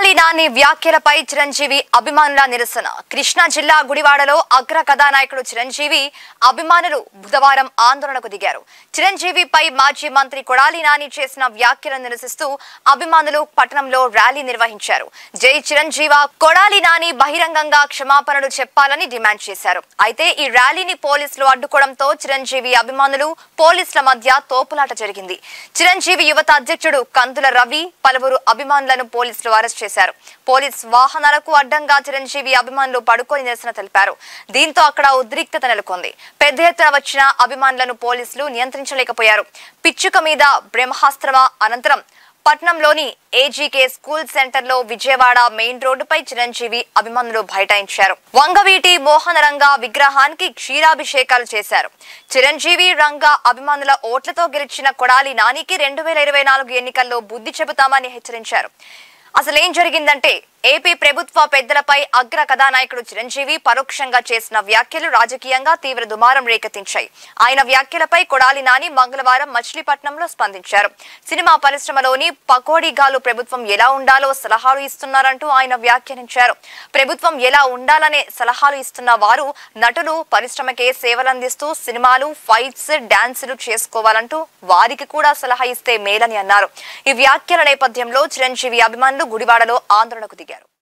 కొడాలి నాని వ్యాఖ్యలపై చిరంజీవి అభిమానుల నిరసన కృష్ణా జిల్లా గుడివాడలో అగ్ర కథానాయకుడు చిరంజీవి అభిమానులు బుధవారం ఆందోళనకు దిగారు చిరంజీవిపై మాజీ మంత్రి కొడాలి నాని చేసిన వ్యాఖ్యలను నిరసిస్తూ అభిమానులు పట్టణంలో ర్యాలీ నిర్వహించారు జై చిరంజీవ కొడాలి నాని బహిరంగంగా క్షమాపణలు చెప్పాలని డిమాండ్ చేశారు అయితే ఈ ర్యాలీని పోలీసులు అడ్డుకోవడంతో చిరంజీవి అభిమానులు పోలీసుల మధ్య తోపులాట జరిగింది చిరంజీవి యువత అధ్యక్షుడు కందుల రవి పలువురు అభిమానులను పోలీసులు అరెస్ట్ చేశారు పోలీస్ వాహనాలకు అడ్డంగా చిరంజీవి అభిమానులు పడుకొని నిరసన తెలిపారు దీంతో అక్కడ ఉద్రిక్తత నెలకొంది పెద్ద ఎత్తున వచ్చిన అభిమానులను పోలీసులు నియంత్రించలేకపోయారు పిచ్చుక మీద బ్రహ్మాస్త్రమా అనంతరం పట్నంలోని ఏజీకే స్కూల్ సెంటర్ లో విజయవాడ మెయిన్ రోడ్డుపై చిరంజీవి అభిమానులు బైఠాయించారు వంగవీటి మోహన రంగ విగ్రహానికి క్షీరాభిషేకాలు చేశారు చిరంజీవి రంగ అభిమానుల ఓట్లతో గెలిచిన కొడాలి నానికి రెండు వేల ఇరవై నాలుగు ఎన్నికల్లో బుద్ధి చెబుతామని హెచ్చరించారు అసలేం జరిగిందంటే ఏపీ ప్రభుత్వ పెద్దలపై అగ్ర కథానాయకుడు చిరంజీవి పరోక్షంగా చేసిన వ్యాఖ్యలు రాజకీయంగా తీవ్ర దుమారం రేకెత్తించాయి ఆయన వ్యాఖ్యలపై కొడాలి నాని మంగళవారం మచిలీపట్నంలో స్పందించారు సినిమా పరిశ్రమలోని పకోడీగాలు ప్రభుత్వం ఎలా ఉండాలో సలహాలు ఇస్తున్నారంటూ ఆయన వ్యాఖ్యానించారు ప్రభుత్వం ఎలా ఉండాలనే సలహాలు ఇస్తున్న వారు నటులు పరిశ్రమకే సేవలందిస్తూ సినిమాలు ఫైట్స్ డాన్సులు చేసుకోవాలంటూ వారికి కూడా సలహా ఇస్తే మేలని అన్నారు ఈ వ్యాఖ్యల నేపథ్యంలో చిరంజీవి అభిమానులు గుడివాడలో ఆందోళనకు దిగారు